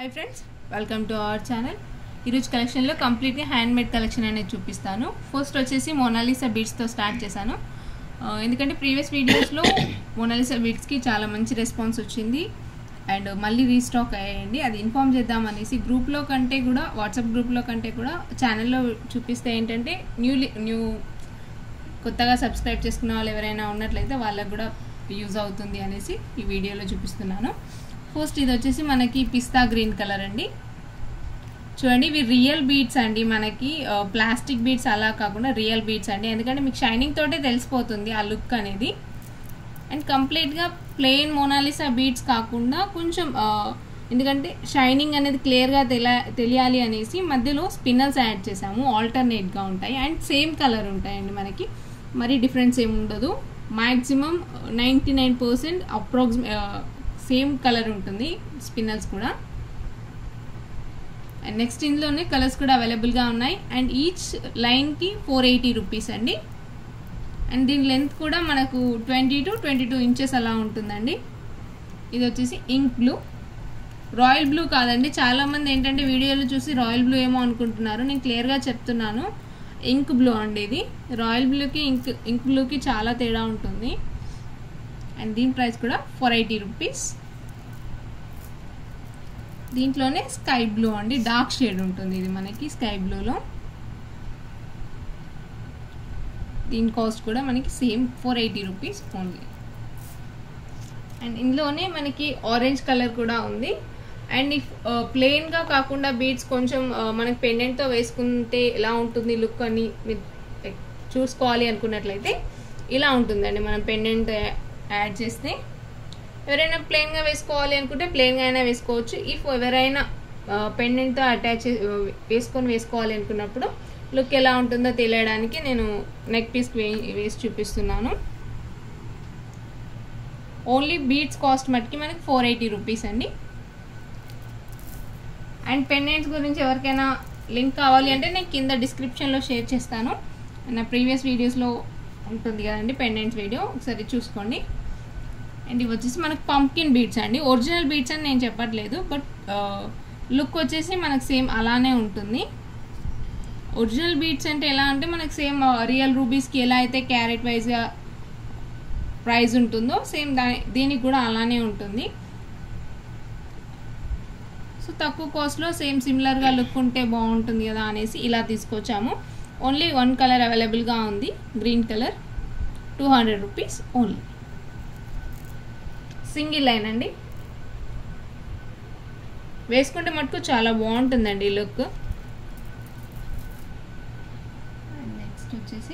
hi friends welcome to our channel ఈరోజు కలెక్షన్లో కంప్లీట్గా హ్యాండ్ మేడ్ కలెక్షన్ అనేది చూపిస్తాను ఫస్ట్ వచ్చేసి మోనాలిసా బీడ్స్తో స్టార్ట్ చేశాను ఆ, ఎందుకంటే ప్రీవియస్ వీడియోస్లో మోనాలిసా బీడ్స్కి చాలా మంచి రెస్పాన్స్ వచ్చింది అండ్ మళ్ళీ రీస్టాక్ అయ్యండి అది ఇన్ఫామ్ చేద్దాం అనేసి గ్రూప్లో కంటే కూడా వాట్సాప్ గ్రూప్లో కంటే కూడా ఛానల్లో చూపిస్తే ఏంటంటే న్యూ న్యూ కొత్తగా సబ్స్క్రైబ్ చేసుకున్న వాళ్ళు ఎవరైనా ఉన్నట్లయితే వాళ్ళకు కూడా యూజ్ అవుతుంది అనేసి ఈ వీడియోలో చూపిస్తున్నాను ఫస్ట్ ఇది వచ్చేసి మనకి పిస్తా గ్రీన్ కలర్ అండి చూడండి ఇవి రియల్ బీడ్స్ అండి మనకి ప్లాస్టిక్ బీడ్స్ అలా కాకుండా రియల్ బీడ్స్ అండి ఎందుకంటే మీకు షైనింగ్ తోటే తెలిసిపోతుంది ఆ లుక్ అనేది అండ్ కంప్లీట్గా ప్లెయిన్ మోనాలిసా బీడ్స్ కాకుండా కొంచెం ఆ, ఎందుకంటే షైనింగ్ అనేది క్లియర్గా తెల తెలియాలి అనేసి మధ్యలో స్పిన్నల్స్ యాడ్ చేసాము ఆల్టర్నేట్గా ఉంటాయి అండ్ సేమ్ కలర్ ఉంటాయండి మనకి మరి డిఫరెన్స్ ఏమి ఉండదు maximum ninety nine percent approximately same colour ఉంటుంది స్పిన్నల్స్ కూడా అండ్ నెక్స్ట్ ఇందులోనే కలర్స్ కూడా అవైలబుల్గా ఉన్నాయి అండ్ ఈచ్ లైన్కి ఫోర్ ఎయిటీ రూపీస్ అండి అండ్ దీని లెంత్ కూడా మనకు twenty two twenty two inches అలా ఉంటుందండి ఇది వచ్చేసి ఇంక్ బ్లూ రాయల్ బ్లూ కాదండి చాలామంది ఏంటంటే వీడియోలో చూసి రాయల్ బ్లూ ఏమో అనుకుంటున్నారు నేను క్లియర్గా చెప్తున్నాను ఇంక్ బ్లూ అండి ఇది రాయల్ బ్లూకి ఇంక్ ఇంక్ బ్లూకి చాలా తేడా ఉంటుంది అండ్ దీని ప్రైస్ కూడా ఫోర్ ఎయిటీ రూపీస్ దీంట్లోనే స్కై బ్లూ అండి డార్క్ షేడ్ ఉంటుంది ఇది మనకి స్కై బ్లూలో దీని కాస్ట్ కూడా మనకి same four eighty rupees only and ఇందులోనే మనకి ఆరెంజ్ కలర్ కూడా ఉంది అండ్ ఇఫ్ ప్లెయిన్గా కాకుండా బీడ్స్ కొంచెం ఆ, మనకి పెండెంట్తో వేసుకుంటే ఎలా ఉంటుంది లుక్ అని మీరు like చూసుకోవాలి అనుకున్నట్లయితే ఇలా ఉంటుందండి మనం పెండెంట్ యాడ్ చేస్తే ఎవరైనా ప్లెయిన్గా వేసుకోవాలి అనుకుంటే ప్లెయిన్గా అయినా వేసుకోవచ్చు ఇఫ్ ఎవరైనా పెండెంట్తో అటాచ్ వేసుకొని వేసుకోవాలి అనుకున్నప్పుడు లుక్ ఎలా ఉంటుందో తెలియడానికి నేను నెక్ పీస్ వేసి చూపిస్తున్నాను ఓన్లీ బీడ్స్ కాస్ట్ మటుకి మనకి ఫోర్ ఎయిటీ రూపీస్ అండి అండ్ పెండెంట్స్ గురించి ఎవరికైనా లింక్ కావాలి అంటే నేను కింద డిస్క్రిప్షన్లో షేర్ చేస్తాను నా ప్రీవియస్ వీడియోస్లో ఉంటుంది కదండి పెండెంట్స్ వీడియో ఒకసారి చూసుకోండి అండ్ ఇవి వచ్చేసి మనకు పంప్కిన్ బీడ్స్ అండి ఒరిజినల్ బీడ్స్ అని నేను చెప్పట్లేదు బట్ లుక్ వచ్చేసి మనకు సేమ్ అలానే ఉంటుంది ఒరిజినల్ బీడ్స్ అంటే ఎలా అంటే మనకు సేమ్ రియల్ రూబీస్కి ఎలా అయితే క్యారెట్ వైజ్గా ప్రైస్ ఉంటుందో సేమ్ దా దీనికి కూడా అలానే ఉంటుంది సో తక్కువ కాస్ట్లో సేమ్ సిమిలర్గా లుక్ ఉంటే బాగుంటుంది కదా అనేసి ఇలా తీసుకొచ్చాము ఓన్లీ వన్ కలర్ అవైలబుల్గా ఉంది green colour two hundred rupees only single line అండి వేసుకుంటే మటుకు చాలా బాగుంటుందండి ఈ లుక్ నెక్స్ట్ వచ్చేసి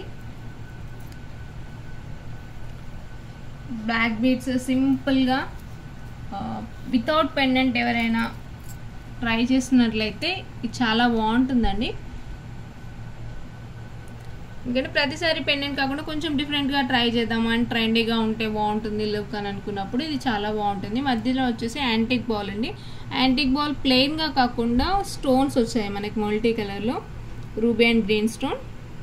బ్లాక్ బీడ్స్ సింపుల్గా వితౌట్ పెండెంట్ ఎవరైనా ట్రై చేస్తున్నట్లయితే ఇది చాలా బాగుంటుందండి ఎందుకంటే ప్రతిసారి పెండెంట్ కాకుండా కొంచెం డిఫరెంట్గా ట్రై చేద్దాం అండ్ ట్రెండీగా ఉంటే బాగుంటుంది లుక్ అని అనుకున్నప్పుడు ఇది చాలా బాగుంటుంది మధ్యలో వచ్చేసి యాంటిక్ బాల్ అండి యాంటిక్ బాల్ ప్లెయిన్గా కాకుండా స్టోన్స్ వచ్చాయి మనకి మల్టీ కలర్లో ruby and green stone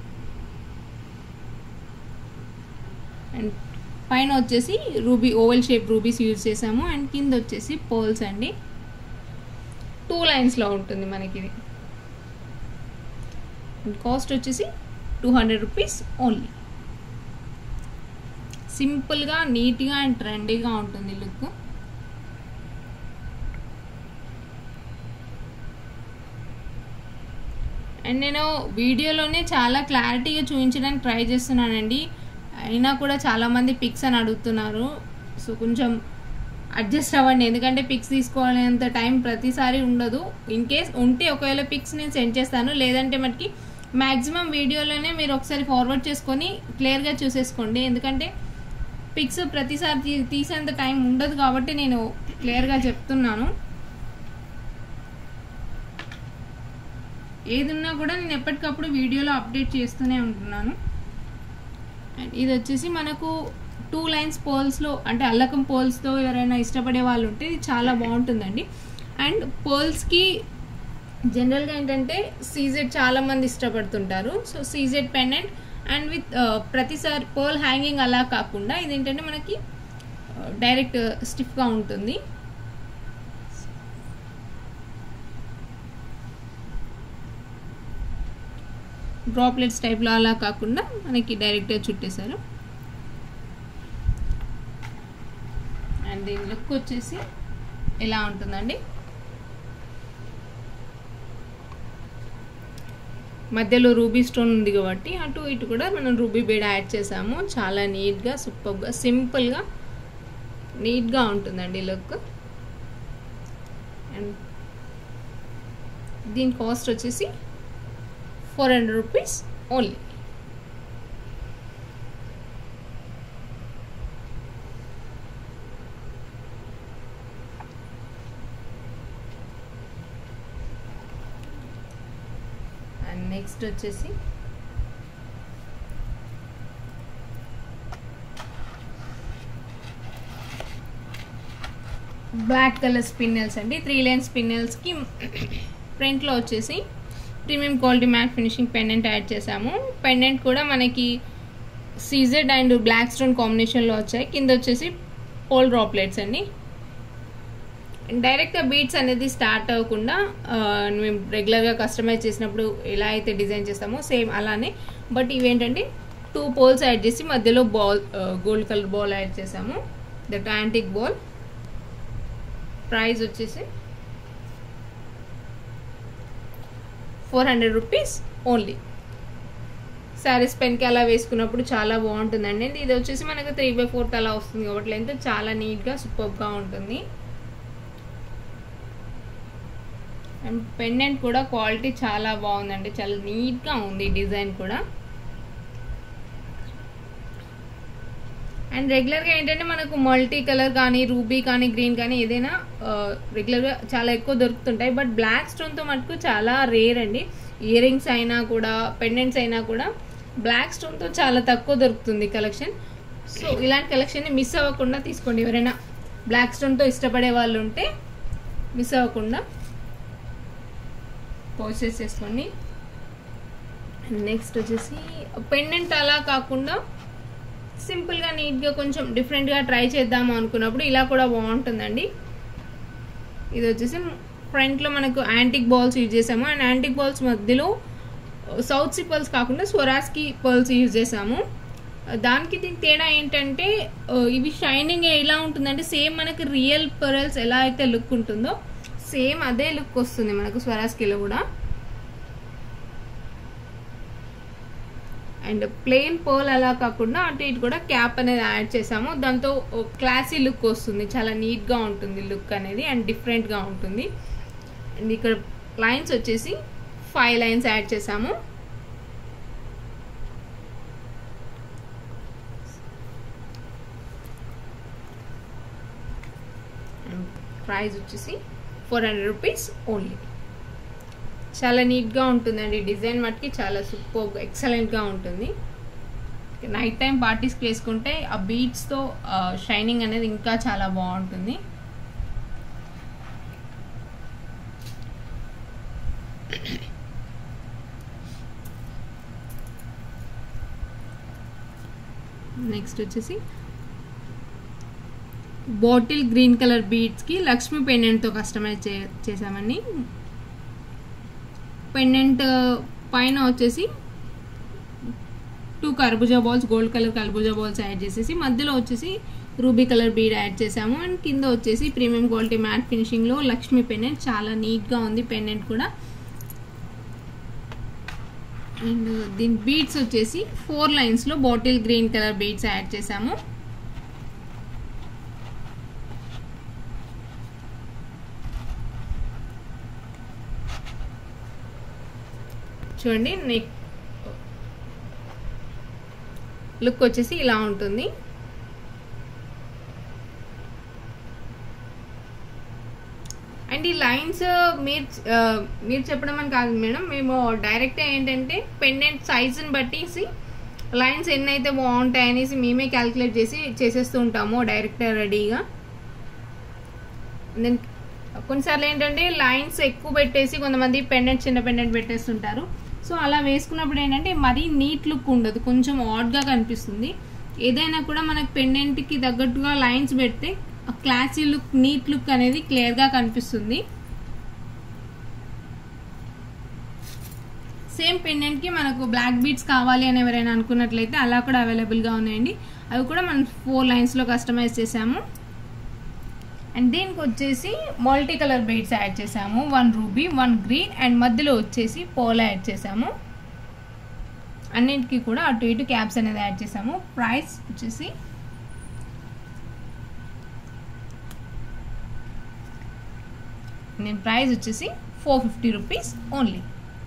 and పైన వచ్చేసి ruby oval shape rubies use చేసాము అండ్ కింద వచ్చేసి పోల్స్ అండి టూ లైన్స్లో ఉంటుంది మనకి ఇది కాస్ట్ వచ్చేసి టూ హండ్రెడ్ రూపీస్ ఓన్లీ సింపుల్గా నీట్గా అండ్ ట్రెండీగా ఉంటుంది లుక్ అండ్ నేను వీడియోలోనే చాలా క్లారిటీగా చూపించడానికి ట్రై చేస్తున్నానండి అయినా కూడా చాలామంది పిక్స్ అని అడుగుతున్నారు సో కొంచెం అడ్జస్ట్ అవ్వండి ఎందుకంటే పిక్స్ తీసుకోవాలంత టైం ప్రతిసారి ఉండదు ఇన్ కేస్ ఉంటే ఒకవేళ పిక్స్ నేను సెండ్ చేస్తాను లేదంటే మనకి మ్యాక్సిమం వీడియోలోనే మీరు ఒకసారి ఫార్వర్డ్ చేసుకొని క్లియర్గా చూసేసుకోండి ఎందుకంటే పిక్స్ ప్రతిసారి తీ- తీసేంత టైం ఉండదు కాబట్టి నేను క్లియర్గా చెప్తున్నాను ఏదున్నా కూడా నేను ఎప్పటికప్పుడు వీడియోలో అప్డేట్ చేస్తూనే ఉంటున్నాను అండ్ ఇది వచ్చేసి మనకు టూ లైన్స్ పోల్స్లో అంటే అల్లకం పోల్స్తో ఎవరైనా ఇష్టపడే వాళ్ళు ఉంటే ఇది చాలా బాగుంటుందండి అండ్ పోల్స్కి జనరల్గా ఏంటంటే సీజెడ్ చాలా మంది ఇష్టపడుతుంటారు so CZ pendant and with ప్రతిసారి పోల్ హ్యాంగింగ్ అలా కాకుండా ఇది ఏంటంటే మనకి డైరెక్ట్ స్టిఫ్గా ఉంటుంది డ్రాప్లెట్స్ టైప్లో అలా కాకుండా మనకి డైరెక్ట్గా చుట్టేశారు అండ్ దీని లుక్ వచ్చేసి ఇలా ఉంటుందండి మధ్యలో రూబీ స్టోన్ ఉంది కాబట్టి అటు ఇటు కూడా మనం రూబీ బేడ్ యాడ్ చేసాము చాలా నీట్గా సూపర్గా సింపుల్గా నీట్గా ఉంటుందండి లుక్ అండ్ దీని కాస్ట్ వచ్చేసి four hundred rupees only and next వచ్చేసి బ్లాక్ కలర్ స్పిన్నెల్స్ అండి త్రీ లైన్ స్పిన్నెల్స్కి ఫ్రంట్లో వచ్చేసి premium quality matte finishing pendant add చేసాము పెండెంట్ కూడా మనకి సీజెడ్ అండ్ బ్లాక్ స్టోన్ కాంబినేషన్లో వచ్చాయి కింద వచ్చేసి పోల్ డ్రాప్లెట్స్ అండి డైరెక్ట్గా బీట్స్ అనేది స్టార్ట్ అవ్వకుండా మేము రెగ్యులర్గా కస్టమైజ్ చేసినప్పుడు ఎలా అయితే డిజైన్ చేస్తామో సేమ్ అలానే బట్ ఇవేంటంటే టూ పోల్స్ యాడ్ చేసి మధ్యలో ball gold colour ball add చేసాము దట్ యాంటిక్ బాల్ ప్రైస్ వచ్చేసి four hundred rupees only saris పెన్కి అలా వేసుకున్నప్పుడు చాలా బాగుంటుందండి ఇది వచ్చేసి మనకు త్రీ బై ఫోర్త్ అలా వస్తుంది కాబట్టి లెంత్ చాలా నీట్గా సూపర్గా ఉంటుంది అండ్ పెండెంట్ కూడా క్వాలిటీ చాలా బాగుందండి చాలా నీట్గా ఉంది డిజైన్ కూడా అండ్ రెగ్యులర్గా ఏంటంటే మనకు మల్టీ కలర్ కానీ రూబీ కానీ గ్రీన్ కానీ ఏదైనా రెగ్యులర్గా చాలా ఎక్కువ దొరుకుతుంటాయి బట్ బ్లాక్ స్టోన్తో మటుకు చాలా రేర్ అండి ఇయర్ రింగ్స్ అయినా కూడా పెండెంట్స్ అయినా కూడా బ్లాక్ స్టోన్తో చాలా తక్కువ దొరుకుతుంది కలెక్షన్ సో ఇలాంటి కలెక్షన్ని మిస్ అవ్వకుండా తీసుకోండి ఎవరైనా బ్లాక్ స్టోన్తో ఇష్టపడే వాళ్ళు ఉంటే మిస్ అవ్వకుండా పర్చేస్ చేసుకోండి నెక్స్ట్ వచ్చేసి పెండెంట్ అలా కాకుండా సింపుల్గా నీట్గా కొంచెం డిఫరెంట్గా ట్రై చేద్దాము అనుకున్నప్పుడు ఇలా కూడా బాగుంటుందండి ఇది వచ్చేసి ఫ్రంట్లో మనకు యాంటిక్ బాల్స్ యూజ్ చేసాము అండ్ యాంటిక్ బాల్స్ మధ్యలో సౌత్ సి పర్ల్స్ కాకుండా స్వరాజ్కి పర్ల్స్ యూజ్ చేసాము దానికి దీనికి తేడా ఏంటంటే ఇవి షైనింగ్ ఎలా ఉంటుందంటే సేమ్ మనకి రియల్ పర్ల్స్ ఎలా అయితే లుక్ ఉంటుందో సేమ్ అదే లుక్ వస్తుంది మనకు స్వరాజ్కిలో కూడా అండ్ ప్లెయిన్ పర్ల్ అలా కాకుండా అటు ఇటు కూడా క్యాప్ అనేది యాడ్ చేసాము దాంతో క్లాసీ లుక్ వస్తుంది చాలా నీట్గా ఉంటుంది లుక్ అనేది అండ్ డిఫరెంట్గా ఉంటుంది అండ్ ఇక్కడ లైన్స్ వచ్చేసి ఫైవ్ లైన్స్ యాడ్ చేసాము ప్రైస్ వచ్చేసి ఫోర్ హండ్రెడ్ రూపీస్ ఓన్లీ చాలా నీట్గా ఉంటుందండి డిజైన్ మటుకి చాలా సూపర్ ఎక్సలెంట్గా ఉంటుంది నైట్ టైం పార్టీస్కి వేసుకుంటే ఆ బీట్స్తో షైనింగ్ అనేది ఇంకా చాలా బాగుంటుంది నెక్స్ట్ వచ్చేసి బాటిల్ గ్రీన్ కలర్ బీడ్స్కి లక్ష్మీ పెండెంట్తో కస్టమైజ్ చే చేసామండి పెండెంట్ పైన వచ్చేసి టూ కర్బూజా బాల్స్ గోల్డ్ కలర్ కర్బూజా బాల్స్ యాడ్ చేసేసి మధ్యలో వచ్చేసి రూబీ కలర్ బీడ్ యాడ్ చేసాము అండ్ కింద వచ్చేసి ప్రీమియం క్వాలిటీ మ్యాట్ ఫినిషింగ్లో లక్ష్మీ పెండెంట్ చాలా నీట్గా ఉంది పెండెంట్ కూడా అండ్ దీని బీడ్స్ వచ్చేసి ఫోర్ లైన్స్లో bottle green colour beads add చేసాము చూడండి నెక్ లుక్ వచ్చేసి ఇలా ఉంటుంది అండ్ ఈ లైన్స్ మీరు మీరు చెప్పడం అని కాదు మేడం మేము డైరెక్ట్ ఏంటంటే పెండెంట్ సైజుని బట్టి లైన్స్ ఎన్ని అయితే బాగుంటాయి అనేసి మేమే క్యాలిక్యులేట్ చేసి చేసేస్తూ ఉంటాము డైరెక్ట్ రెడీగా దెన్ కొన్నిసార్లు ఏంటంటే లైన్స్ ఎక్కువ పెట్టేసి కొంతమంది పెండెంట్ చిన్న పెండెంట్ పెట్టేస్తుంటారు సో అలా వేసుకున్నప్పుడు ఏంటంటే మరీ నీట్ లుక్ ఉండదు కొంచెం ఆడ్గా కనిపిస్తుంది ఏదైనా కూడా మనకు పెండెంట్కి తగ్గట్టుగా లైన్స్ పెడితే క్లాసీ లుక్ నీట్ లుక్ అనేది క్లియర్గా కనిపిస్తుంది సేమ్ పెండెంట్కి మనకు బ్లాక్ బీడ్స్ కావాలి అని ఎవరైనా అనుకున్నట్లయితే అలా కూడా అవైలబుల్గా ఉన్నాయండి అవి కూడా మనం ఫోర్ లైన్స్లో కస్టమైజ్ చేసాము అండ్ దీనికి వచ్చేసి మల్టీ కలర్ బీడ్స్ యాడ్ చేసాము one ruby one green and మధ్యలో వచ్చేసి పోలా యాడ్ చేసాము అన్నింటికి కూడా అటు ఇటు క్యాప్స్ అనేది యాడ్ చేసాము ప్రైస్ వచ్చేసి నేను ప్రైస్ వచ్చేసి four fifty rupees only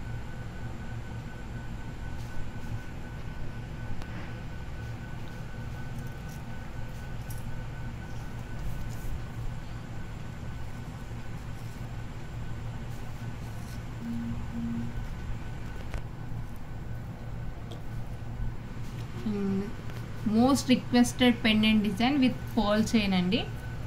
most requested pendant design with pearl chain అండి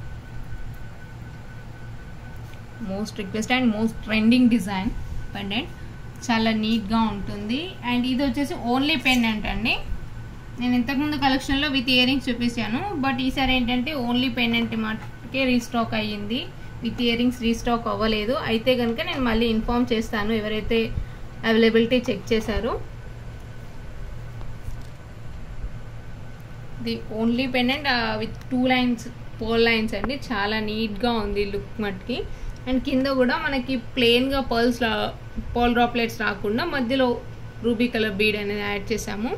most request and most trending design pendant చాలా నీట్గా ఉంటుంది అండ్ ఇది వచ్చేసి ఓన్లీ పెండెంట్ అండి నేను ఇంతకుముందు కలెక్షన్లో విత్ ఇయరింగ్స్ చూపించాను బట్ ఈసారి ఏంటంటే ఓన్లీ పెండెంట్ మటుకే రీస్టాక్ అయ్యింది విత్ ఇయరింగ్స్ రీస్టాక్ అవ్వలేదు అయితే కనుక నేను మళ్ళీ ఇన్ఫామ్ చేస్తాను ఎవరైతే అవైలబిలిటీ చెక్ చేశారో the only pendant with two lines పోల్ లైన్స్ అండి చాలా నీట్గా ఉంది లుక్ మట్టికి అండ్ కింద కూడా మనకి ప్లెయిన్గా పర్ల్స్ పర్ల్ డ్రాప్లెట్స్ రాకుండా మధ్యలో రూబీ కలర్ బీడ్ అనేది యాడ్ చేసాము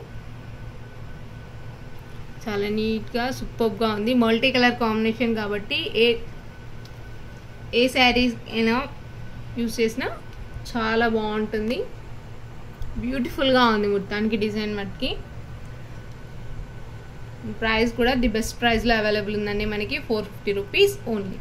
చాలా నీట్గా సూపర్గా ఉంది మల్టీ కలర్ కాంబినేషన్ కాబట్టి ఏ ఏ శారీస్ అయినా యూస్ చేసినా చాలా బాగుంటుంది బ్యూటిఫుల్గా ఉంది మొత్తానికి డిజైన్ మట్టుకి ప్రైస్ కూడా ది బెస్ట్ ప్రైస్లో అవైలబుల్ ఉందండి మనకి four fifty rupees only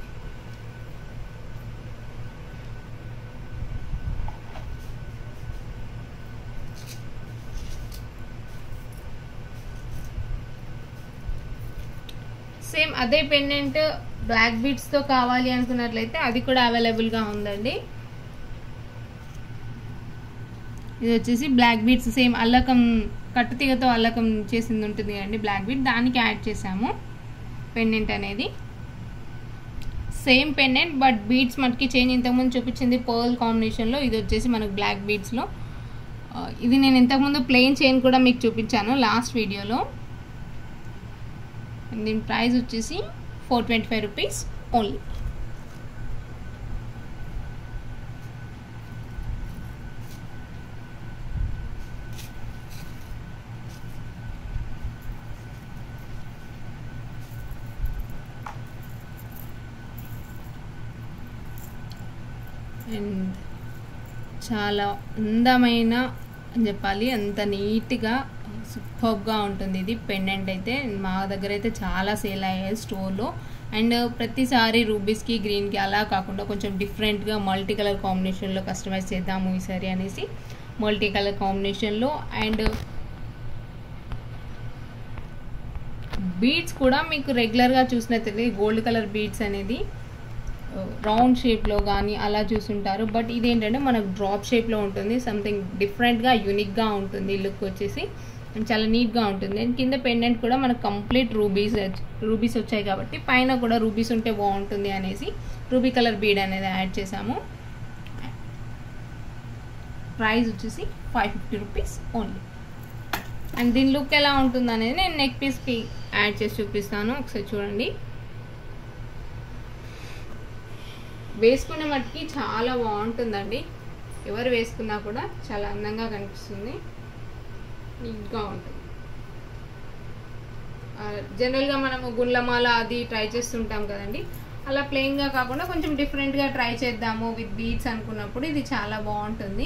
same అదే పెండెంట్ బ్లాక్ బీడ్స్తో కావాలి అనుకున్నట్లయితే అది కూడా అవైలబుల్గా ఉందండి ఇది వచ్చేసి బ్లాక్ బీడ్స్ సేమ్ అల్లకం కట్టుతీగతో అల్లకం చేసింది ఉంటుంది కదండి బ్లాక్ బీడ్ దానికి యాడ్ చేసాము పెండెంట్ అనేది సేమ్ పెండెంట్ బట్ బీడ్స్ మనకి చేంజ్ ఇంతకుముందు చూపించింది పర్ల్ కాంబినేషన్లో ఇది వచ్చేసి మనకు బ్లాక్ బీడ్స్లో ఇది నేను ఇంతకుముందు ప్లెయిన్ చైన్ కూడా మీకు చూపించాను లాస్ట్ వీడియోలో దీని ప్రైస్ వచ్చేసి four twenty five rupees only and చాలా అందమైన అని చెప్పాలి అంత నీట్గా సూపర్గా ఉంటుంది ఇది పెండెంట్ అయితే మా దగ్గర అయితే చాలా సేల్ అయ్యాయి స్టోర్లో అండ్ ప్రతిసారి రూబీస్కి గ్రీన్కి అలా కాకుండా కొంచెం డిఫరెంట్గా మల్టీ కలర్ కాంబినేషన్లో కస్టమైజ్ చేద్దాము ఈసారి అనేసి మల్టీ కలర్ కాంబినేషన్లో అండ్ బీడ్స్ కూడా మీకు రెగ్యులర్గా చూసినట్లయితే గోల్డ్ కలర్ బీడ్స్ అనేది రౌండ్ షేప్లో కానీ అలా చూసుంటారు బట్ ఇదేంటంటే మనకు డ్రాప్ షేప్లో ఉంటుంది సంథింగ్ డిఫరెంట్గా యూనిక్గా ఉంటుంది లుక్ వచ్చేసి అండ్ చాలా నీట్గా ఉంటుంది అండ్ కింద పెండెంట్ కూడా మనకు కంప్లీట్ రూబీస్ రూబీస్ వచ్చాయి కాబట్టి పైన కూడా రూబీస్ ఉంటే బాగుంటుంది అనేసి రూబీ కలర్ బీడ్ అనేది యాడ్ చేసాము ప్రైస్ వచ్చేసి five fifty rupees only and దీని లుక్ ఎలా ఉంటుంది అనేది నేను నెక్ పీస్కి యాడ్ చేసి చూపిస్తాను ఒకసారి చూడండి వేసుకునే మట్టుకి చాలా బాగుంటుందండి ఎవరు వేసుకున్నా కూడా చాలా అందంగా కనిపిస్తుంది నీట్గా ఉంటుంది జనరల్గా మనము గుండ్లమాల అది ట్రై చేస్తుంటాం కదండి అలా ప్లెయిన్గా కాకుండా కొంచెం డిఫరెంట్గా ట్రై చేద్దాము విత్ బీట్స్ అనుకున్నప్పుడు ఇది చాలా బాగుంటుంది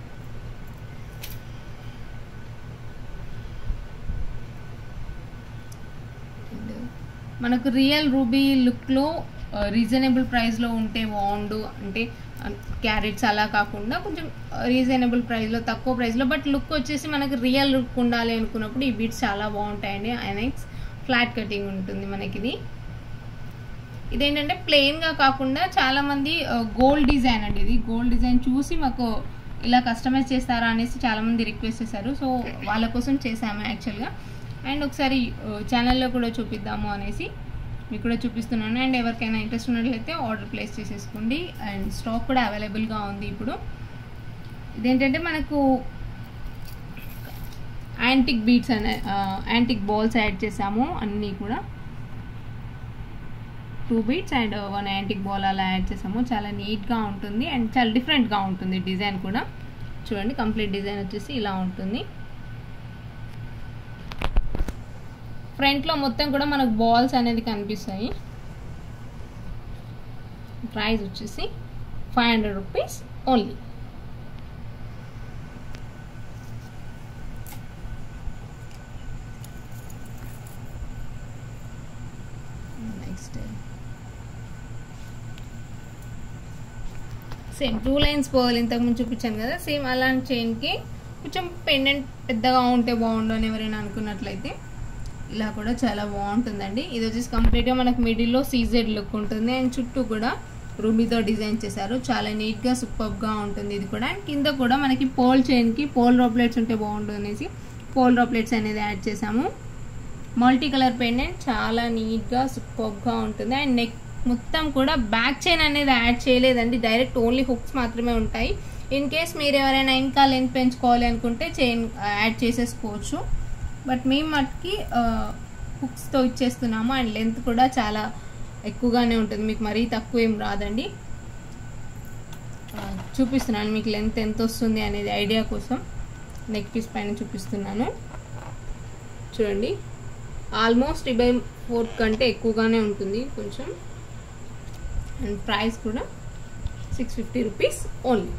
మనకు రియల్ రూబీ లుక్లో రీజనబుల్ ప్రైస్లో ఉంటే బాగుండు అంటే క్యారెట్స్ అలా కాకుండా కొంచెం రీజనబుల్ ప్రైస్లో తక్కువ ప్రైస్లో బట్ లుక్ వచ్చేసి మనకి రియల్ లుక్ ఉండాలి అనుకున్నప్పుడు ఈ బీట్స్ చాలా బాగుంటాయండి ఐనెక్స్ ఫ్లాట్ కటింగ్ ఉంటుంది మనకి ఇది ఇదేంటంటే ప్లెయిన్గా కాకుండా చాలామంది గోల్డ్ డిజైన్ అండి ఇది గోల్డ్ డిజైన్ చూసి మాకు ఇలా కస్టమైజ్ చేస్తారా అనేసి చాలామంది రిక్వెస్ట్ చేశారు సో వాళ్ళ కోసం చేసాము యాక్చువల్గా అండ్ ఒకసారి ఛానల్లో కూడా చూపిద్దాము అనేసి మీకు కూడా చూపిస్తున్నాను అండ్ ఎవరికైనా ఇంట్రెస్ట్ ఉన్నట్లయితే ఆర్డర్ ప్లేస్ చేసేసుకోండి అండ్ స్టాక్ కూడా అవైలబుల్గా ఉంది ఇప్పుడు ఇదేంటంటే మనకు యాంటిక్ బీట్స్ అనే యాంటిక్ బాల్స్ యాడ్ చేసాము అన్నీ కూడా two beads and one antique ball అలా యాడ్ చేసాము చాలా నీట్గా ఉంటుంది అండ్ చాలా డిఫరెంట్గా ఉంటుంది డిజైన్ కూడా చూడండి కంప్లీట్ డిజైన్ వచ్చేసి ఇలా ఉంటుంది ఫ్రంట్లో మొత్తం కూడా మనకు బాల్స్ అనేది కనిపిస్తాయి ప్రైస్ వచ్చేసి five hundred rupees only next same two lines పోవాలి ఇంతకుముందు చూపించాను కదా సేమ్ అలాంటి చైన్కి కొంచెం పెండెంట్ పెద్దగా ఉంటే బాగుండు అని ఎవరైనా అనుకున్నట్లయితే ఇలా కూడా చాలా బాగుంటుందండి ఇది వచ్చేసి కంప్లీట్గా మనకు మిడిల్లో సీజెడ్ లుక్ ఉంటుంది అండ్ చుట్టూ కూడా రూబీతో డిజైన్ చేశారు చాలా నీట్గా సూపర్గా ఉంటుంది ఇది కూడా అండ్ కింద కూడా మనకి పోల్ చైన్కి పోల్ రాప్లెట్స్ ఉంటే బాగుంటుంది అనేసి పోల్ రాప్లెట్స్ అనేది యాడ్ చేసాము మల్టీ కలర్ పెండెంట్ చాలా నీట్గా సూపర్గా ఉంటుంది అండ్ నెక్ మొత్తం కూడా బ్యాక్ చైన్ అనేది యాడ్ చేయలేదండి డైరెక్ట్ ఓన్లీ హుక్స్ మాత్రమే ఉంటాయి ఇన్ కేస్ మీరు ఎవరైనా ఇంకా లెంత్ పెంచుకోవాలి అనుకుంటే చైన్ యాడ్ చేసేసుకోవచ్చు బట్ మేము మటుకి హుక్స్తో ఇచ్చేస్తున్నాము అండ్ లెంత్ కూడా చాలా ఎక్కువగానే ఉంటుంది మీకు మరీ తక్కువ ఏం రాదండి చూపిస్తున్నాను మీకు లెంత్ ఎంత వస్తుంది అనేది ఐడియా కోసం నెక్ పీస్ పైన చూపిస్తున్నాను చూడండి ఆల్మోస్ట్ బై ఫోర్త్ కంటే ఎక్కువగానే ఉంటుంది కొంచెం అండ్ ప్రైస్ కూడా సిక్స్ ఫిఫ్టీ రూపీస్ ఓన్లీ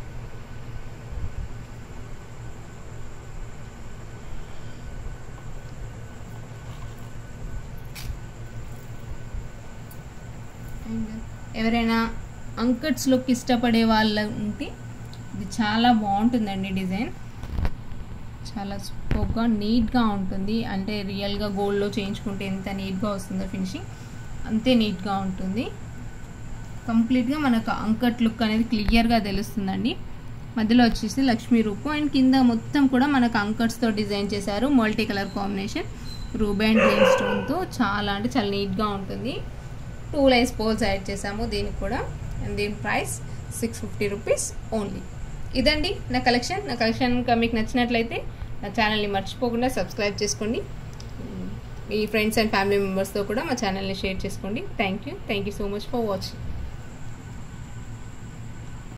ఎవరైనా అంకట్స్ లుక్ ఇష్టపడే వాళ్ళు ఉంటే ఇది చాలా బాగుంటుందండి డిజైన్ చాలా సూపర్గా నీట్గా ఉంటుంది అంటే రియల్గా గోల్డ్లో చేయించుకుంటే ఎంత నీట్గా వస్తుందో ఫినిషింగ్ అంతే నీట్గా ఉంటుంది కంప్లీట్గా మనకు అంకట్ లుక్ అనేది క్లియర్గా తెలుస్తుందండి మధ్యలో వచ్చేసి లక్ష్మీ రూపు అండ్ కింద మొత్తం కూడా మనకు అంకట్స్తో డిజైన్ చేశారు multi colour combination ruby and green స్టోన్తో చాలా అంటే చాలా నీట్గా ఉంటుంది టూ లైన్స్ పోల్స్ యాడ్ చేసాము దీనికి కూడా అండ్ దీని price six fifty rupees only ఇదండి నా కలెక్షన్ నా కలెక్షన్ ఇంకా మీకు నచ్చినట్లయితే నా ఛానల్ని మర్చిపోకుండా సబ్స్క్రైబ్ చేసుకోండి మీ ఫ్రెండ్స్ అండ్ ఫ్యామిలీ మెంబర్స్తో కూడా మా ఛానల్ని షేర్ చేసుకోండి thank you thank you so much for watching